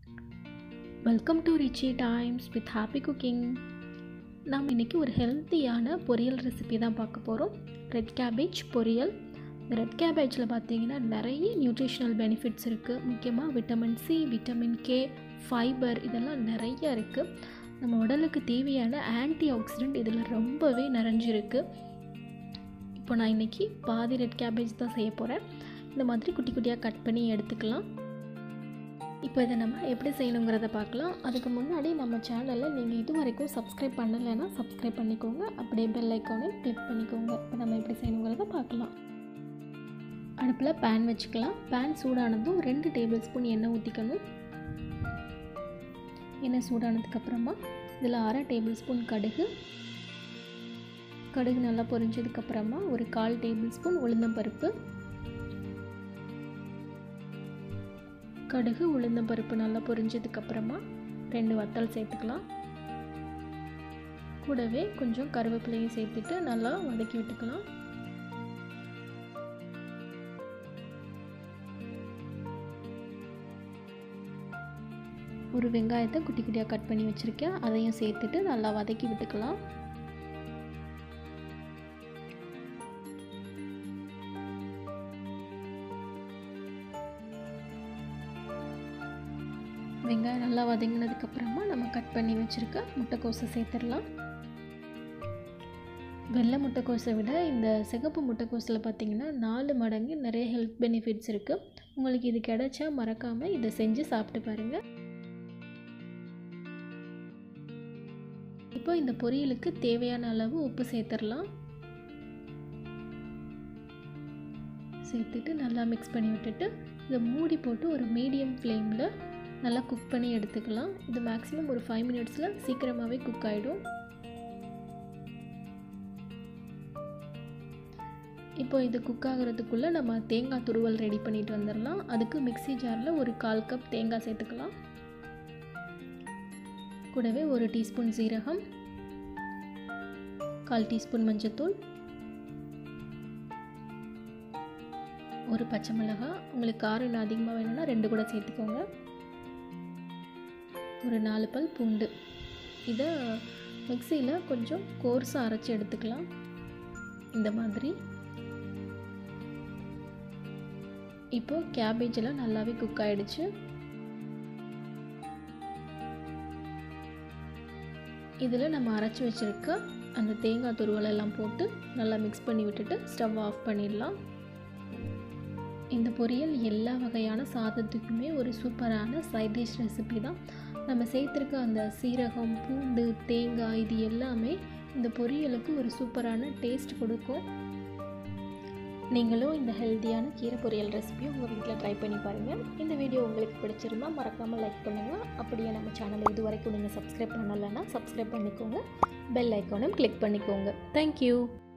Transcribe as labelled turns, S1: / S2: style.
S1: welcome to Richie Times with happy cooking நாம் இன்றைக்கி ஒரு ஹெல்த்தியான பொரியல் ரெசிபி தான் பார்க்க போகிறோம் ரெட் கேபேஜ் பொரியல் இந்த ரெட் கேபேஜில் பார்த்தீங்கன்னா நிறைய நியூட்ரிஷனல் பெனிஃபிட்ஸ் இருக்குது முக்கியமாக vitamin C vitamin K fibre இதெல்லாம் நிறைய இருக்குது நம்ம உடலுக்கு தேவையான ஆன்டி ஆக்சிடெண்ட் இதில் ரொம்பவே நிறைஞ்சிருக்கு இப்போ நான் இன்றைக்கி பாதி ரெட் கேபேஜ் தான் செய்ய போகிறேன் இந்த மாதிரி குட்டி குட்டியாக கட் பண்ணி எடுத்துக்கலாம் இப்போ இதை நம்ம எப்படி செய்யணுங்கிறத பார்க்கலாம் அதுக்கு முன்னாடி நம்ம சேனலில் நீங்கள் இது வரைக்கும் சப்ஸ்கிரைப் பண்ணலைன்னா சப்ஸ்கிரைப் பண்ணிக்கோங்க அப்படியே பெல் ஐக்கானே கிளிக் பண்ணிக்கோங்க இப்போ நம்ம எப்படி செய்யணுங்கிறத பார்க்கலாம் அடுப்பில் பேன் வச்சுக்கலாம் பேன் சூடானதும் ரெண்டு டேபிள் ஸ்பூன் எண்ணெய் ஊற்றிக்கணும் எண்ணெய் சூடானதுக்கப்புறமா இதில் அரை டேபிள் ஸ்பூன் கடுகு கடுகு நல்லா பொரிஞ்சதுக்கப்புறமா ஒரு கால் டேபிள் ஸ்பூன் உளுந்தம்பருப்பு கடுகு உளுந்தம்பருப்பு நல்லா பொரிஞ்சதுக்கப்புறமா ரெண்டு வத்தல் சேர்த்துக்கலாம் கூடவே கொஞ்சம் கருவேப்பிலையும் சேர்த்துட்டு நல்லா வதக்கி விட்டுக்கலாம் ஒரு வெங்காயத்தை குட்டி குட்டியாக கட் பண்ணி வச்சுருக்கேன் அதையும் சேர்த்துட்டு நல்லா வதக்கி விட்டுக்கலாம் வெங்காயம் நல்லா வதங்கினதுக்கப்புறமா நம்ம கட் பண்ணி வச்சுருக்க முட்டைக்கோஸை சேர்த்துடலாம் வெள்ளை முட்டைக்கோஸை விட இந்த சிகப்பு முட்டைக்கோஸில் பார்த்திங்கன்னா நாலு மடங்கு நிறைய ஹெல்த் பெனிஃபிட்ஸ் இருக்குது உங்களுக்கு இது கிடைச்சா மறக்காமல் இதை செஞ்சு சாப்பிட்டு பாருங்கள் இப்போ இந்த பொரியலுக்கு தேவையான அளவு உப்பு சேர்த்துடலாம் சேர்த்துட்டு நல்லா மிக்ஸ் பண்ணி விட்டுட்டு இதை மூடி போட்டு ஒரு மீடியம் ஃப்ளேமில் நல்லா குக் பண்ணி எடுத்துக்கலாம் இது மேக்ஸிமம் ஒரு ஃபைவ் மினிட்ஸில் சீக்கிரமாகவே குக் ஆகிடும் இப்போ இது குக் ஆகிறதுக்குள்ளே நம்ம தேங்காய் துருவல் ரெடி பண்ணிட்டு வந்துடலாம் அதுக்கு மிக்சி ஜாரில் ஒரு கால் கப் தேங்காய் சேர்த்துக்கலாம் கூடவே ஒரு டீஸ்பூன் சீரகம் கால் டீஸ்பூன் மஞ்சத்தூள் ஒரு பச்சை மிளகாய் உங்களுக்கு காரம் இன்னும் அதிகமாக வேணும்னா ரெண்டு கூட சேர்த்துக்கோங்க ஒரு நாலு பல் பூண்டு இதை மிக்சியில் கொஞ்சம் கோர்ஸாக அரைச்சி எடுத்துக்கலாம் இந்த மாதிரி இப்போது கேபேஜெல்லாம் நல்லாவே குக் ஆகிடுச்சு இதில் நம்ம அரைச்சி வச்சுருக்க அந்த தேங்காய் துருவலெல்லாம் போட்டு நல்லா மிக்ஸ் பண்ணி விட்டுட்டு ஸ்டவ் ஆஃப் பண்ணிடலாம் இந்த பொரியல் எல்லா வகையான சாதத்துக்குமே ஒரு சூப்பரான சைட் டிஷ் ரெசிபி தான் நம்ம சேர்த்துருக்க அந்த சீரகம் பூண்டு தேங்காய் இது எல்லாமே இந்த பொரியலுக்கு ஒரு சூப்பரான டேஸ்ட் கொடுக்கும் நீங்களும் இந்த ஹெல்த்தியான கீரை பொரியல் ரெசிபியை உங்கள் வீட்டில் ட்ரை பண்ணி பாருங்கள் இந்த வீடியோ உங்களுக்கு பிடிச்சிருந்தால் மறக்காமல் லைக் பண்ணுங்கள் அப்படியே நம்ம சேனலை இது வரைக்கும் நீங்கள் சப்ஸ்கிரைப் பண்ணலைன்னா சப்ஸ்கிரைப் பண்ணிக்கோங்க பெல் ஐக்கானும் கிளிக் பண்ணிக்கோங்க தேங்க்யூ